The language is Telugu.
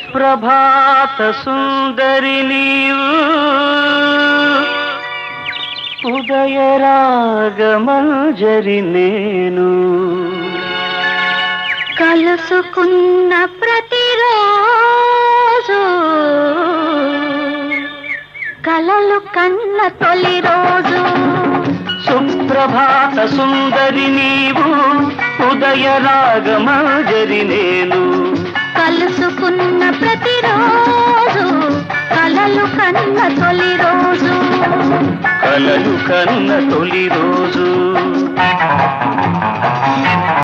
సుప్రభాత సుందరి నీవు ఉదయరాగమంజరి నేను కలుసుకున్న ప్రతిరోజు కలలు కన్న తొలి రోజు సుప్రభాత సుందరి నీవు ఉదయరాగమంజరి నేను కలుసుకున్న ప్రతిరోజు కలలు కన్న తొలి రోజు కలలు కన్న తొలి రోజు